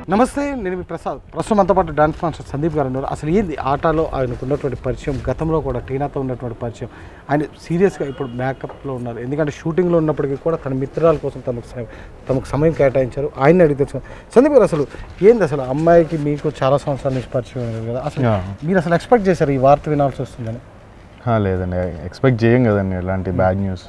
నమస్తే నేను మీ ప్రసాద్ ప్రస్తుతం అంతా పాటు డాన్స్ మాస్టర్ సందీప్ గారు ఉన్నారు అసలు ఏంది ఆటలో ఆయనకు ఉన్నటువంటి పరిచయం గతంలో కూడా టీనాతో ఉన్నటువంటి పరిచయం ఆయన సీరియస్గా ఇప్పుడు బ్యాకప్లో ఉన్నారు ఎందుకంటే షూటింగ్లో ఉన్నప్పటికీ కూడా తన మిత్రాల కోసం తమకు సమయం తమకు సమయం కేటాయించారు ఆయన్ని అడిగి తెలుసు సందీప్ గారు అసలు ఏంది అసలు అమ్మాయికి మీకు చాలా సంవత్సరాల నుంచి పరిచయం ఉంది కదా అసలు యా. మీరు అసలు ఎక్స్పెక్ట్ చేశారు ఈ వార్త వినాల్సి వస్తుందని ఆ, లేదండి ఎక్స్పెక్ట్ చేయం కదండి ఇలాంటి బ్యాడ్ న్యూస్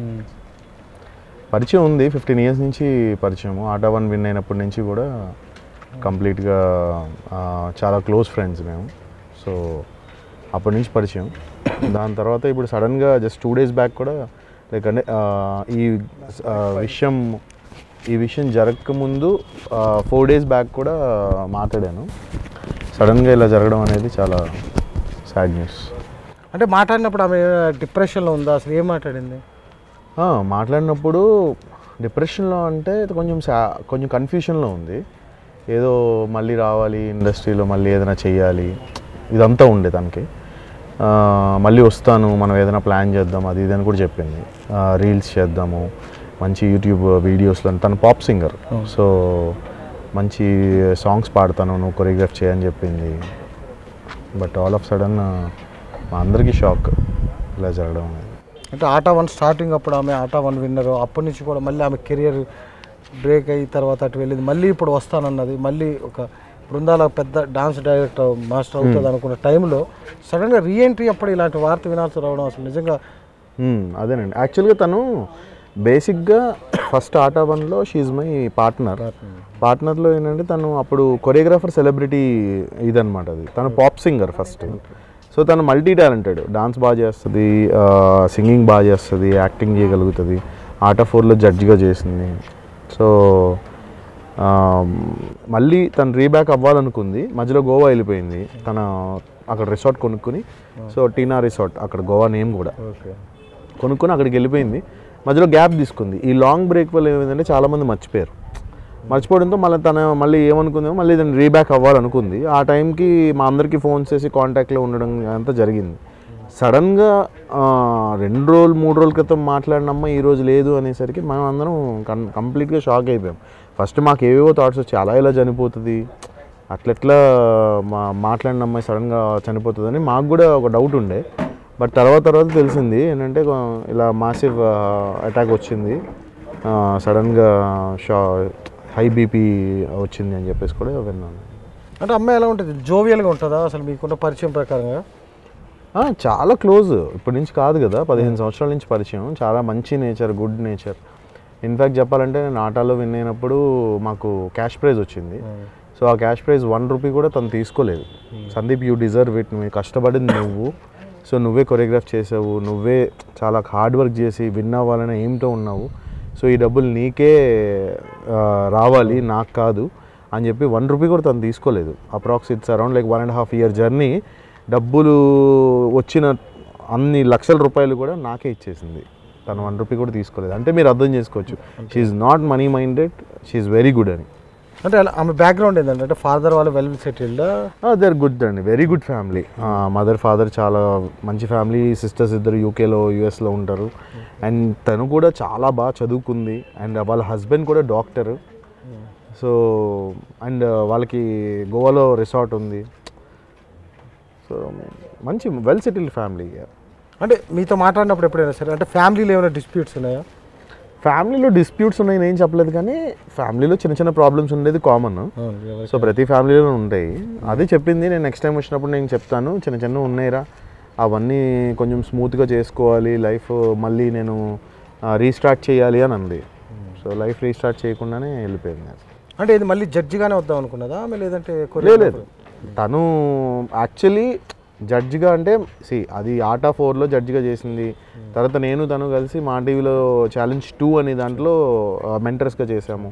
పరిచయం ఉంది ఫిఫ్టీన్ ఇయర్స్ నుంచి పరిచయం ఆటా వన్ విన్ అయినప్పటి నుంచి కూడా కంప్లీట్గా ఆ, చాలా క్లోజ్ ఫ్రెండ్స్ మేము సో అప్పటి నుంచి పరిచయం దాని తర్వాత ఇప్పుడు సడన్గా జస్ట్ టూ డేస్ బ్యాక్ కూడా లైక్ అంటే ఆ, ఈ ఆ, విషయం ఈ విషయం జరగకముందు ఫోర్ డేస్ బ్యాక్ కూడా మాట్లాడాను సడన్గా ఇలా జరగడం అనేది చాలా సాడ్ న్యూస్ అంటే మాట్లాడినప్పుడు ఆమె డిప్రెషన్లో ఉందా అసలు ఏం మాట్లాడింది ఆ, మాట్లాడినప్పుడు డిప్రెషన్లో అంటే కొంచెం సా కొంచెం కన్ఫ్యూషన్లో ఉంది ఏదో మళ్ళీ రావాలి ఇండస్ట్రీలో మళ్ళీ ఏదైనా చెయ్యాలి ఇదంతా ఉండే తనకి ఆ, మళ్ళీ వస్తాను మనం ఏదైనా ప్లాన్ చేద్దాం అది ఇది అని కూడా చెప్పింది రీల్స్ చేద్దాము మంచి యూట్యూబ్ వీడియోస్లో తను పాప్ సింగర్ సో మంచి సాంగ్స్ పాడతాను నువ్వు కొరియోగ్రాఫ్ చేయని చెప్పింది బట్ ఆల్ ఆఫ్ సడన్ మా అందరికీ షాక్ ఇలా జరగడం అనేది అంటే ఆటా వన్ స్టార్టింగ్ అప్పుడు ఆమె ఆటా వన్ విన్నరు అప్పటి నుంచి కూడా మళ్ళీ ఆమె కెరియర్ బ్రేక్ అయిన తర్వాత అటు వెళ్ళింది మళ్ళీ ఇప్పుడు వస్తానన్నది మళ్ళీ ఒక బృందాల పెద్ద డాన్స్ డైరెక్టర్ మాస్టర్ అవుతుంది అనుకున్న టైంలో సడన్గా రీఎంట్రీ అప్పుడు ఇలాంటి వార్త వినాల్సి రావడం అసలు నిజంగా మ్మ్, అదేనండి యాక్చువల్గా తను బేసిక్గా ఫస్ట్ ఆటా వన్లో షీఈ్ మై పార్ట్నర్ పార్ట్నర్లో ఏంటంటే తను అప్పుడు కొరియోగ్రాఫర్ సెలబ్రిటీ ఇదనమాట అది తను పాప్ సింగర్ ఫస్ట్ సో తను మల్టీ టాలెంటెడ్ డాన్స్ బాగా చేస్తుంది సింగింగ్ బాగా చేస్తుంది యాక్టింగ్ చేయగలుగుతుంది ఆటా ఫోర్లో జడ్జిగా చేసింది సో ఆ, మళ్ళీ తను రీబ్యాక్ అవ్వాలనుకుంది మధ్యలో గోవా వెళ్ళిపోయింది తన అక్కడ రిసార్ట్ కొనుక్కుని సో టీనా రిసార్ట్ అక్కడ గోవా నేమ్ కూడా ఓకే కొనుక్కొని అక్కడికి వెళ్ళిపోయింది మధ్యలో గ్యాప్ తీసుకుంది ఈ లాంగ్ బ్రేక్ వల్ల ఏమైందంటే చాలామంది మర్చిపోయారు మర్చిపోవడంతో మళ్ళీ తన మళ్ళీ ఏమనుకుందేమో మళ్ళీ దాన్ని రీబ్యాక్ అవ్వాలనుకుంది ఆ టైంకి మా అందరికీ ఫోన్ చేసి కాంటాక్ట్లో ఉండడం అంతా జరిగింది సడన్గా రెండు రోజులు మూడు రోజుల క్రితం మాట్లాడినమ్మ ఈ రోజు లేదు అనేసరికి మనం అందరం కం కంప్లీట్గా షాక్ అయిపోయాం ఫస్ట్ మాకు ఏవేవో థాట్స్ వచ్చి అలా ఇలా చనిపోతుంది అట్లెట్లా మా మాట్లాడిన అమ్మాయి సడన్గా చనిపోతుందని మాకు కూడా ఒక డౌట్ ఉండే బట్ తర్వాత తర్వాత తెలిసింది ఏంటంటే కొ- ఇలా మాసివ్ అటాక్ వచ్చింది సడన్గా షా హై బీపీ వచ్చింది అని చెప్పేసి కూడా విన్నాను అంటే అమ్మాయి ఎలా ఉంటుంది జోవియల్గా ఉంటుందా అసలు మీకున్న పరిచయం ప్రకారంగా ఆ, చాలా క్లోజ్ ఇప్పటి నుంచి కాదు కదా పదిహేను సంవత్సరాల నుంచి పరిచయం చాలా మంచి నేచర్ గుడ్ నేచర్ ఇన్ఫ్యాక్ట్ చెప్పాలంటే నేను ఆటాలో విన్ అయినప్పుడు మాకు క్యాష్ ప్రైజ్ వచ్చింది సో ఆ క్యాష్ ప్రైజ్ వన్ రూపీ కూడా తను తీసుకోలేదు సందీప్ యూ డిజర్వ్ ఇట్ నువ్వు కష్టపడింది నువ్వు సో నువ్వే కొరియోగ్రాఫ్ చేసావు నువ్వే చాలా హార్డ్ వర్క్ చేసి విన్ అవ్వాలనే ఎయిమ్తో ఉన్నావు సో ఈ డబ్బులు నీకే ఆ, రావాలి నాకు కాదు అని చెప్పి వన్ రూపీ కూడా తను తీసుకోలేదు approx it's around like one and half year journey డబ్బులు వచ్చిన అన్ని లక్షల రూపాయలు కూడా నాకే ఇచ్చేసింది తను వన్ రూపీ కూడా తీసుకోలేదు అంటే మీరు అర్థం చేసుకోవచ్చు she's not money minded she's very good అని అంటే అలా ఆమె బ్యాక్గ్రౌండ్ ఏంటంటే అంటే ఫాదర్ వాళ్ళు well settled they are good అండి very good family mother father చాలా మంచి ఫ్యామిలీ సిస్టర్స్ ఇద్దరు యూకేలో యూఎస్లో ఉంటారు అండ్ తను కూడా చాలా బాగా చదువుకుంది అండ్ వాళ్ళ హస్బెండ్ కూడా డాక్టర్ సో అండ్ వాళ్ళకి గోవాలో రిసార్ట్ ఉంది సో మంచి వెల్ సెటిల్డ్ ఫ్యామిలీ అంటే మీతో మాట్లాడినప్పుడు ఎప్పుడైనా సరే అంటే ఫ్యామిలీలో ఏమైనా డిస్ప్యూట్స్ ఉన్నాయా ఫ్యామిలీలో డిస్ప్యూట్స్ ఉన్నాయి నేను చెప్పలేదు కానీ ఫ్యామిలీలో చిన్న చిన్న ప్రాబ్లమ్స్ ఉండేది కామన్ సో ప్రతి ఫ్యామిలీలో ఉంటాయి అది చెప్పింది నేను నెక్స్ట్ టైం వచ్చినప్పుడు నేను చెప్తాను చిన్న చిన్న ఉన్నాయిరా అవన్నీ కొంచెం స్మూత్గా చేసుకోవాలి లైఫ్ మళ్ళీ నేను రీస్టార్ట్ చేయాలి అని అంది సో లైఫ్ రీస్టార్ట్ చేయకుండానే వెళ్ళిపోయింది అంటే ఇది మళ్ళీ జడ్జిగానే వద్దాం అనుకున్నదా ఆమె లేదంటే లేదు కొరియా లేదు తను యాక్చువల్లీ జడ్జిగా అంటే సి అది ఆటా ఫోర్లో జడ్జిగా చేసింది తర్వాత నేను తను కలిసి మా టీవీలో ఛాలెంజ్ టూ అనే దాంట్లో మెంటర్స్గా చేసాము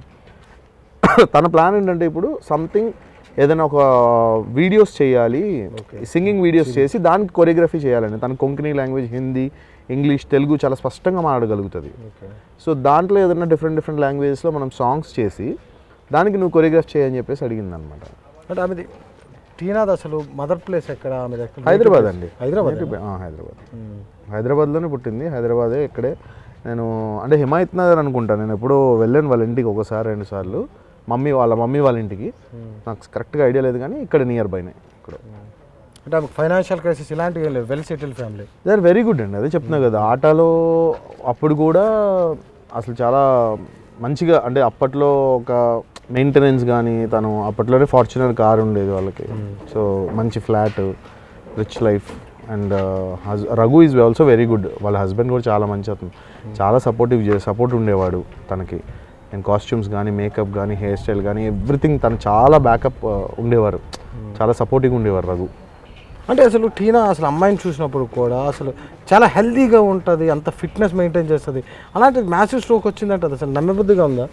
తన ప్లాన్ ఏంటంటే ఇప్పుడు సంథింగ్ ఏదైనా ఒక వీడియోస్ చేయాలి సింగింగ్ వీడియోస్ చేసి దానికి కొరియోగ్రఫీ చేయాలని తన కొంకణి లాంగ్వేజ్ హిందీ ఇంగ్లీష్ తెలుగు చాలా స్పష్టంగా మాట్లాడగలుగుతుంది ఓకే సో దాంట్లో ఏదైనా డిఫరెంట్ డిఫరెంట్ లాంగ్వేజెస్లో మనం సాంగ్స్ చేసి దానికి నువ్వు కొరియోగ్రాఫ్ చేయని చెప్పేసి అడిగింది అనమాట అంటే ఆమెది టీనాద్ అసలు మదర్ ప్లేస్ ఎక్కడ ఆమె దగ్గర హైదరాబాద్ అండి హైదరాబాద్ Native- ఆ, హైదరాబాద్ హైదరాబాద్లోనే పుట్టింది హైదరాబాదే ఇక్కడే నేను అంటే హిమాయత్ నగర్ అనుకుంటా నేను ఎప్పుడో వెళ్ళాను వాళ్ళ ఇంటికి ఒకసారి రెండు సార్లు మమ్మీ వాళ్ళ మమ్మీ వాళ్ళ ఇంటికి నాకు కరెక్ట్గా ఐడియా లేదు కానీ ఇక్కడ నియర్ బైనే ఇక్కడ అంటే ఆమెకు ఫైనాన్షియల్ క్రైసిస్ ఇలాంటివి ఏం లేవు well settle family they are very good అండి అదే చెప్తున్నా కదా ఆటోలో అప్పుడు కూడా అసలు చాలా మంచిగా అంటే అప్పట్లో ఒక మెయింటెనెన్స్ కానీ తను అప్పట్లోనే ఫార్చునర్ కార్ ఉండేది వాళ్ళకి సో మంచి flat rich life and Raghu is also very good వాళ్ళ హస్బెండ్ కూడా చాలా మంచి అతను చాలా సపోర్టివ్ చే సపోర్ట్ ఉండేవాడు తనకి నేను కాస్ట్యూమ్స్ కానీ మేకప్ కానీ హెయిర్ స్టైల్ కానీ ఎవ్రీథింగ్ తను చాలా బ్యాకప్ ఉండేవారు చాలా సపోర్టివ్గా ఉండేవారు రఘు అంటే అసలు టీనా అసలు అమ్మాయిని చూసినప్పుడు కూడా అసలు చాలా హెల్తీగా ఉంటుంది అంత ఫిట్నెస్ మెయింటైన్ చేస్తుంది అలాంటి మ్యాసివ్ స్ట్రోక్ వచ్చిందంటే అది అసలు నమ్మబుద్ధిగా ఉందా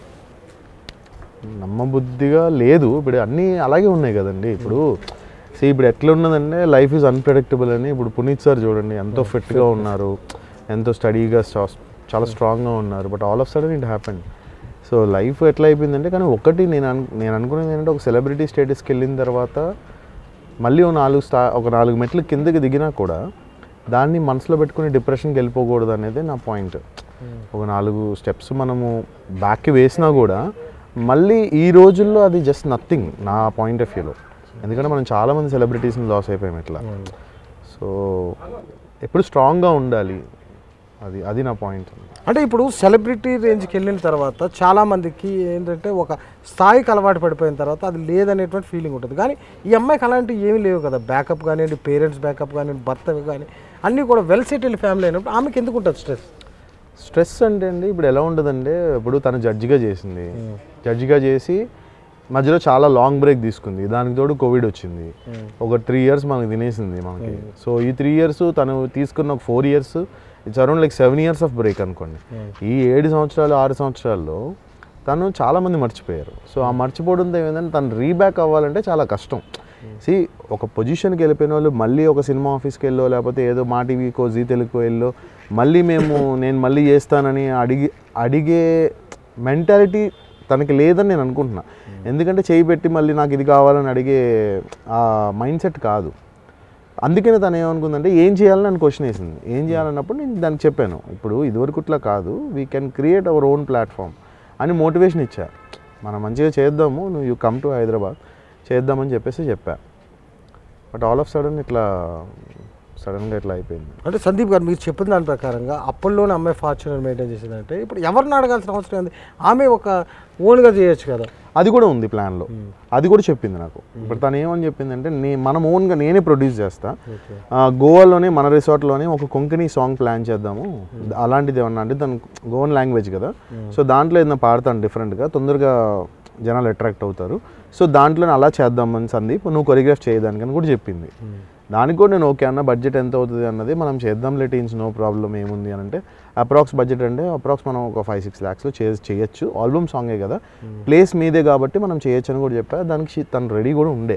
నమ్మబుద్ధిగా లేదు ఇప్పుడు అన్నీ అలాగే ఉన్నాయి కదండి ఇప్పుడు see ఇప్పుడు ఎట్లా ఉన్నదంటే లైఫ్ ఈజ్ అన్ప్రెడిక్టబుల్ అని ఇప్పుడు పునీత్ సార్ చూడండి ఎంతో ఫిట్గా ఉన్నారు ఎంతో స్టడీగా చాలా స్ట్రాంగ్గా ఉన్నారు but all of sudden it happen so life ఎట్లా అయిపోయిందంటే కానీ ఒకటి నేను అను నేను అనుకునేది ఏంటంటే ఒక సెలబ్రిటీ స్టేటస్కి వెళ్ళిన తర్వాత మళ్ళీ ఒక నాలుగు స్టా ఒక నాలుగు మెట్లు కిందకి దిగినా కూడా దాన్ని మనసులో పెట్టుకుని డిప్రెషన్కి వెళ్ళిపోకూడదు అనేది నా పాయింట్ ఒక నాలుగు స్టెప్స్ మనము బ్యాక్కి వేసినా కూడా మళ్ళీ ఈ రోజుల్లో అది జస్ట్ నథింగ్ నా పాయింట్ ఆఫ్ వ్యూలో ఎందుకంటే మనం చాలామంది సెలబ్రిటీస్ని లాస్ అయిపోయాం ఇట్లా సో ఎప్పుడు స్ట్రాంగ్గా ఉండాలి అది అది నా పాయింట్ అంటే ఇప్పుడు సెలబ్రిటీ రేంజ్కి వెళ్ళిన తర్వాత చాలా మందికి ఏంటంటే ఒక స్థాయికి అలవాటు పడిపోయిన తర్వాత అది లేదనేటువంటి ఫీలింగ్ ఉంటుంది కానీ ఈ అమ్మాయికి అలాంటివి ఏమీ లేవు కదా బ్యాకప్ కానివ్వండి పేరెంట్స్ బ్యాకప్ కానివ్వండి భర్త కానీ అన్నీ కూడా వెల్ సెటిల్ ఫ్యామిలీ అయినప్పుడు ఆమెకి ఎందుకు ఉంటుంది స్ట్రెస్ స్ట్రెస్ అంటే అండి ఇప్పుడు ఎలా ఉంటుందంటే ఇప్పుడు తను జడ్జిగా చేసింది జడ్జిగా చేసి మధ్యలో చాలా లాంగ్ బ్రేక్ తీసుకుంది దానికి తోడు కోవిడ్ వచ్చింది ఒక త్రీ ఇయర్స్ మనకి తినేసింది మనకి సో ఈ త్రీ ఇయర్స్ తను తీసుకున్న ఒక four years it's around like seven years of break అనుకోండి ఈ ఏడు సంవత్సరాలు ఆరు సంవత్సరాల్లో తను చాలా మంది మర్చిపోయారు సో ఆ మర్చిపోవడంతో ఏంటంటే తను రీబ్యాక్ అవ్వాలంటే చాలా కష్టం సి ఒక పొజిషన్కి వెళ్ళిపోయిన వాళ్ళు మళ్ళీ ఒక సినిమా ఆఫీస్కి వెళ్ళో లేకపోతే ఏదో మా టీవీకో జీ తెలుగుకో వెళ్ళో మళ్ళీ మేము నేను మళ్ళీ చేస్తానని అడిగి అడిగే మెంటాలిటీ తనకి లేదని నేను అనుకుంటున్నా ఎందుకంటే చేయి పెట్టి మళ్ళీ నాకు ఇది కావాలని అడిగే ఆ మైండ్ సెట్ కాదు అందుకనే తను ఏమనుకుందంటే ఏం చేయాలని నన్ను క్వశ్చన్ వేసింది ఏం చేయాలన్నప్పుడు నేను దానికి చెప్పాను ఇప్పుడు ఇదివరకు ఇట్లా కాదు we can create our own platform అని మోటివేషన్ ఇచ్చా మనం మంచిగా చేద్దాము నువ్వు యూ కమ్ టు హైదరాబాద్ చేద్దామని చెప్పేసి చెప్పా బట్ ఆల్ ఆఫ్ సడన్ ఇట్లా సడన్గా ఇట్లా అయిపోయింది అంటే సందీప్ గారు మీరు చెప్పిన దాని ప్రకారంగా అప్పట్లోనే అమ్మాయి ఫార్చునర్ మెయింటైన్ చేసిందంటే ఇప్పుడు ఎవరిని అడగాల్సిన అవసరం ఉంది ఆమె ఒక ఓన్గా చేయొచ్చు కదా అది కూడా ఉంది ప్లాన్లో అది కూడా చెప్పింది నాకు ఇప్పుడు తను ఏమని చెప్పిందంటే నే మనం ఓన్గా నేనే ప్రొడ్యూస్ చేస్తా ఆ, గోవాలోనే మన రిసార్ట్లోనే ఒక కొంకణి సాంగ్ ప్లాన్ చేద్దాము అలాంటిది ఏమన్నా అంటే దాని గోవన్ లాంగ్వేజ్ కదా సో దాంట్లో ఏదైనా పాడతాను డిఫరెంట్గా తొందరగా జనాలు అట్రాక్ట్ అవుతారు సో దాంట్లోనే అలా చేద్దామని సందీప్ నువ్వు కొరియోగ్రాఫ్ చేయడానికని కూడా చెప్పింది దానికి కూడా నేను ఓకే అన్న బడ్జెట్ ఎంత అవుతుంది అన్నది మనం చేద్దాం టీన్స్ నో ప్రాబ్లం ఏముంది అని అంటే అప్రాక్స్ బడ్జెట్ అంటే అప్రాక్స్ మనం ఒక ఫైవ్ సిక్స్ ల్యాక్స్లో చే చేయొచ్చు ఆల్బమ్ సాంగే కదా ప్లేస్ మీదే కాబట్టి మనం చేయొచ్చు అని కూడా చెప్పా దానికి షీ- తను రెడీ కూడా ఉండే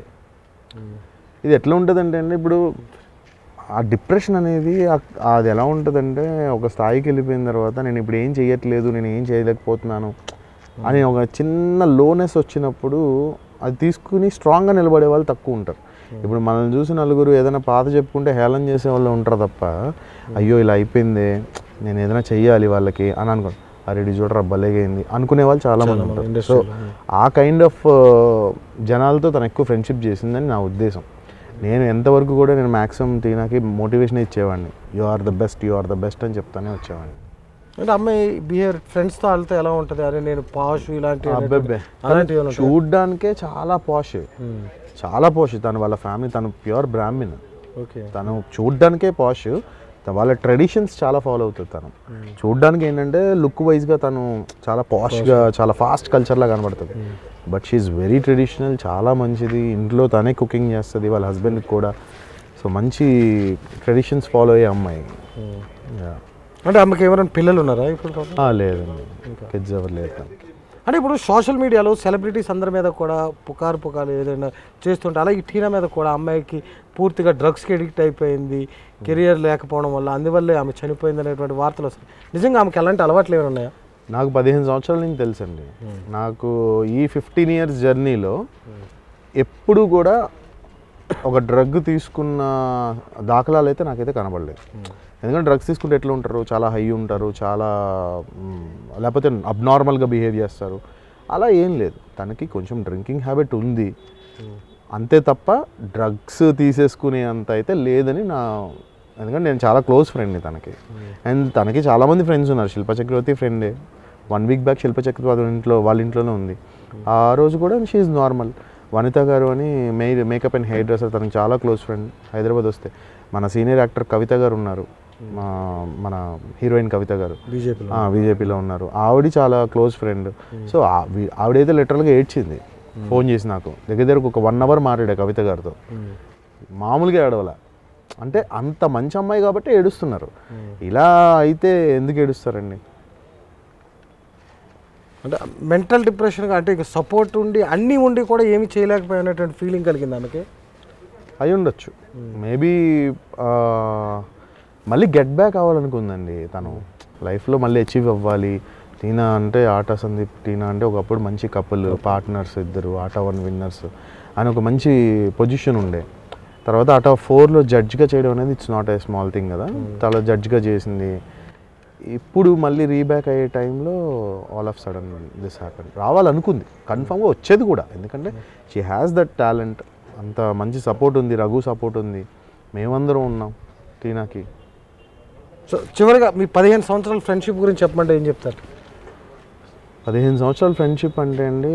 ఇది ఎట్లా ఉంటుందంటే అండి ఇప్పుడు ఆ డిప్రెషన్ అనేది ఆ- అది ఎలా ఉంటుందంటే ఒక స్థాయికి వెళ్ళిపోయిన తర్వాత నేను ఇప్పుడు ఏం చేయట్లేదు నేను ఏం చేయలేకపోతున్నాను అని ఒక చిన్న లోనెస్ వచ్చినప్పుడు అది తీసుకుని స్ట్రాంగ్గా నిలబడే వాళ్ళు తక్కువ ఉంటారు ఇప్పుడు మనల్ని చూసి నలుగురు ఏదైనా పాత చెప్పుకుంటే హేళన చేసే వాళ్ళు ఉంటారు తప్ప అయ్యో ఇలా అయిపోయింది నేను ఏదైనా చెయ్యాలి వాళ్ళకి అని అనుకో అరే ఇది చూడరా భలేగైంది అనుకునే వాళ్ళు చాలా మంది ఉంటారు సో ఆ కైండ్ ఆఫ్ జనాలతో తను ఎక్కువ ఫ్రెండ్షిప్ చేసిందని నా ఉద్దేశం నేను ఎంతవరకు కూడా నేను మ్యాక్సిమం టీనాకి మోటివేషన్ ఇచ్చేవాడిని you are the best you are the best అని చెప్తానే వచ్చేవాడిని అంటే అమ్మాయి బిహేవియర్ ఫ్రెండ్స్తో వాళ్ళతో ఎలా ఉంటుంది అరే నేను పాష్ ఇలాంటి అబ్బబ్బే అలాంటివి ఏమైనా ఉంటాయా? చూడ్డానికే చాలా పాష్ మ్మ్. చాలా పాష్ తను వాళ్ళ ఫ్యామిలీ తను ప్యూర్ బ్రాహ్మిన్ ఓకే తను చూడ్డానికే పాష్ వాళ్ళ ట్రెడిషన్స్ చాలా ఫాలో అవుతుంది తను చూడ్డానికి ఏంటంటే లుక్ వైజ్గా తను చాలా పాష్గా చాలా ఫాస్ట్ కల్చర్లా కనబడుతుంది బట్ షీఈ్ వెరీ ట్రెడిషనల్ చాలా మంచిది ఇంట్లో తనే కుకింగ్ చేస్తుంది వాళ్ళ హస్బెండ్కి కూడా సో మంచి ట్రెడిషన్స్ ఫాలో అయ్యే అమ్మాయి Yeah. అంటే ఆమెకి ఎవరైనా పిల్లలు ఉన్నారా ఇప్పుడు పాపం? ఆ, లేదండి కిడ్స్ ఎవరు లేదు తనకి అంటే ఇప్పుడు సోషల్ మీడియాలో సెలబ్రిటీస్ అందరి మీద కూడా పుకారు పుకారు ఏదైనా చేస్తుంటే అలాగే ఈ టీనా మీద కూడా అమ్మాయికి పూర్తిగా డ్రగ్స్కి ఎడిక్ట్ అయిపోయింది కెరియర్ లేకపోవడం వల్ల అందువల్లే ఆమె చనిపోయింది అనేటువంటి వార్తలు వస్తాయి నిజంగా ఆమెకి ఎలాంటి అలవాట్లు ఏమైనా ఉన్నాయా నాకు పదిహేను సంవత్సరాల నుంచి తెలుసండి నాకు ఈ ఫిఫ్టీన్ ఇయర్స్ జర్నీలో ఎప్పుడు కూడా ఒక డ్రగ్ తీసుకున్న దాఖలాలు అయితే నాకైతే కనబడలేదు ఎందుకంటే డ్రగ్స్ తీసుకుంటే ఎట్లా ఉంటారు చాలా హై ఉంటారు చాలా మ్, లేకపోతే అబ్నార్మల్గా బిహేవ్ చేస్తారు అలా ఏం లేదు తనకి కొంచెం డ్రింకింగ్ హ్యాబిట్ ఉంది అంతే తప్ప డ్రగ్స్ తీసేసుకునే అంత అయితే లేదని నా ఎందుకంటే నేను చాలా క్లోజ్ ఫ్రెండ్ని తనకి అండ్ తనకి చాలామంది ఫ్రెండ్స్ ఉన్నారు శిల్ప చక్రవర్తి ఫ్రెండే one week back Shilpa Chakravarthy వాళ్ళ ఇంట్లో వాళ్ళ ఇంట్లోనే ఉంది ఆ రోజు కూడా షీఈ్ నార్మల్ వనిత గారు అని మే మేకప్ అండ్ హెయిర్ డ్రెస్సర్ తనకి చాలా క్లోజ్ ఫ్రెండ్ హైదరాబాద్ వస్తే మన సీనియర్ యాక్టర్ కవిత గారు ఉన్నారు మా మన హీరోయిన్ కవిత గారు బీజేపీలో ఆ, బీజేపీలో ఉన్నారు ఆవిడ చాలా క్లోజ్ ఫ్రెండ్ సో ఆ- వీ- ఆవిడైతే లిటరల్గా ఏడ్చింది ఫోన్ చేసి నాకు దగ్గర దగ్గరకు ఒక వన్ అవర్ మాట్లాడా కవిత గారితో మామూలుగా ఏడవల అంటే అంత మంచి అమ్మాయి కాబట్టి ఏడుస్తున్నారు ఇలా అయితే ఎందుకు ఏడుస్తారండి అంటే మెంటల్ డిప్రెషన్గా అంటే ఇక సపోర్ట్ ఉండి అన్నీ ఉండి కూడా ఏమీ చేయలేకపోయినటువంటి ఫీలింగ్ కలిగింది ఆమెకి అయి ఉండొచ్చు మేబీ మళ్ళీ గెట్ బ్యాక్ అవ్వాలనుకుందండి తను లైఫ్లో మళ్ళీ అచీవ్ అవ్వాలి టీనా అంటే ఆట సందీప్ టీనా అంటే ఒకప్పుడు మంచి కపుల్ పార్ట్నర్స్ ఇద్దరు ఆట వన్ విన్నర్స్ అని ఒక మంచి పొజిషన్ ఉండే తర్వాత ఆట ఫోర్లో జడ్జ్గా చేయడం అనేది it's not a small thing కదా చాలా జడ్జ్గా చేసింది ఇప్పుడు మళ్ళీ రీబ్యాక్ అయ్యే టైంలో all of sudden this happen రావాలనుకుంది కన్ఫామ్గా వచ్చేది కూడా ఎందుకంటే షీ హ్యాస్ దట్ టాలెంట్ అంత మంచి సపోర్ట్ ఉంది రఘు సపోర్ట్ ఉంది మేమందరం ఉన్నాం టీనాకి సో చివరిగా మీ పదిహేను సంవత్సరాల ఫ్రెండ్షిప్ గురించి చెప్పమంటే ఏం చెప్తారు పదిహేను సంవత్సరాల ఫ్రెండ్షిప్ అంటే అండి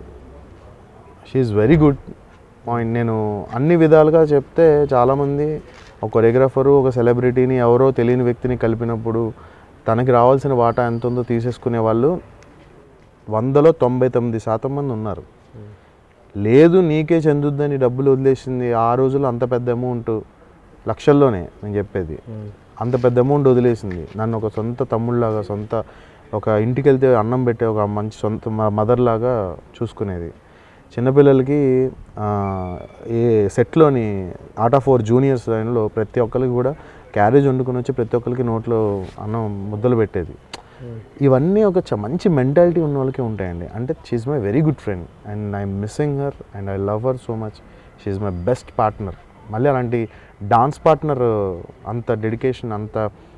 షీఈ్ వెరీ గుడ్ పాయింట్ నేను అన్ని విధాలుగా చెప్తే చాలామంది ఒక కొరియోగ్రాఫరు ఒక సెలబ్రిటీని ఎవరో తెలియని వ్యక్తిని కలిపినప్పుడు తనకి రావాల్సిన వాటా ఎంత ఉందో తీసేసుకునే వాళ్ళు వందలో తొంభై తొమ్మిది శాతం మంది ఉన్నారు లేదు నీకే చెందుద్దని డబ్బులు వదిలేసింది ఆ రోజుల్లో అంత పెద్ద అమౌంట్ లక్షల్లోనే నేను చెప్పేది అంత పెద్ద అమౌంట్ వదిలేసింది నన్ను ఒక సొంత తమ్ముళ్ళలాగా సొంత ఒక ఇంటికి వెళ్తే అన్నం పెట్టే ఒక మంచి సొంత మదర్ లాగా చూసుకునేది చిన్నపిల్లలకి ఆ, ఏ సెట్లోని ఆర్ట్ ఆఫ్ ఫోర్ జూనియర్స్ లైన్లో ప్రతి ఒక్కరికి కూడా క్యారేజ్ వండుకొని వచ్చి ప్రతి ఒక్కరికి నోట్లో అన్నం ముద్దలు పెట్టేది ఇవన్నీ ఒక చ- మంచి మెంటాలిటీ ఉన్న వాళ్ళకి ఉంటాయండి అంటే she's my very good friend and I'm missing her and I love her so much she's my best partner మళ్ళీ అలాంటి డాన్స్ పార్ట్నర్ అంత డెడికేషన్ అంత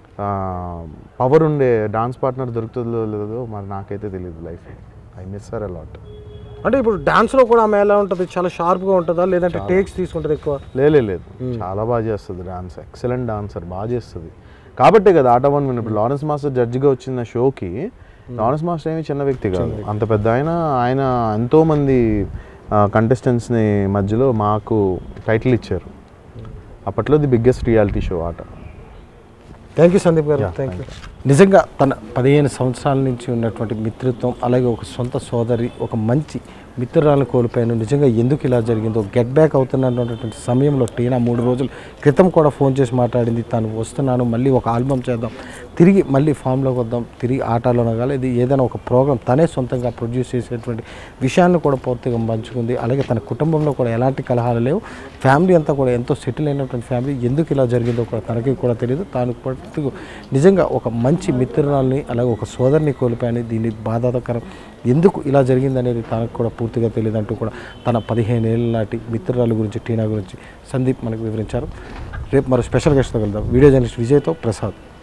పవర్ ఉండే డాన్స్ పార్ట్నర్ దొరుకుతుందో లేదో మరి నాకైతే తెలియదు life I miss her a lot అంటే ఇప్పుడు డాన్స్లో కూడా ఆమె ఎలా ఉంటుంది చాలా షార్ప్గా ఉంటుందా లేదంటే టేక్స్ తీసుకుంటుంది ఎక్కువ లేలే లేదు చాలా బాగా చేస్తుంది డాన్స్ ఎక్సలెంట్ డాన్సర్ బాగా చేస్తుంది కాబట్టే కదా ఆట వన్ విన్ ఇప్పుడు లారెన్స్ మాస్టర్ జడ్జిగా వచ్చిన షోకి లారెన్స్ మాస్టర్ ఏమి చిన్న వ్యక్తి కాదు అంత పెద్ద ఆయన ఆయన ఎంతోమంది కంటెస్టెంట్స్ని మధ్యలో మాకు టైటిల్ ఇచ్చారు అప్పట్లో the biggest reality show Aata thank you Sandeep garu Yeah, thank you నిజంగా తన పదిహేను సంవత్సరాల నుంచి ఉన్నటువంటి మిత్రత్వం అలాగే ఒక సొంత సోదరి ఒక మంచి మిత్రురాలను కోల్పోయాను నిజంగా ఎందుకు ఇలా జరిగిందో గెట్ బ్యాక్ అవుతున్నటువంటి సమయంలో టీనా మూడు రోజుల క్రితం కూడా ఫోన్ చేసి మాట్లాడింది తాను వస్తున్నాను మళ్ళీ ఒక ఆల్బమ్ చేద్దాం తిరిగి మళ్ళీ ఫామ్లోకి వద్దాం తిరిగి ఆటలోనే కాదు ఇది ఏదైనా ఒక ప్రోగ్రామ్ తనే సొంతంగా ప్రొడ్యూస్ చేసేటువంటి విషయాన్ని కూడా పూర్తిగా పంచుకుంది అలాగే తన కుటుంబంలో కూడా ఎలాంటి కలహాలు లేవు ఫ్యామిలీ అంతా కూడా ఎంతో సెటిల్ అయినటువంటి ఫ్యామిలీ ఎందుకు ఇలా జరిగిందో కూడా తనకి కూడా తెలియదు తాను పట్టుకు నిజంగా ఒక మంచి మిత్రురాల్ని అలాగే ఒక సోదరిని కోల్పోయాను దీన్ని బాధాకరం ఎందుకు ఇలా జరిగిందనేది తనకు కూడా పూర్తిగా తెలియదు అంటూ కూడా తన పదిహేను ఏళ్ళ నాటి మిత్రురాల గురించి టీనా గురించి సందీప్ మనకు వివరించారు రేపు మరో స్పెషల్ గెస్ట్తో కలుద్దాం వీడియో జర్నలిస్ట్ విజయ్తో ప్రసాద్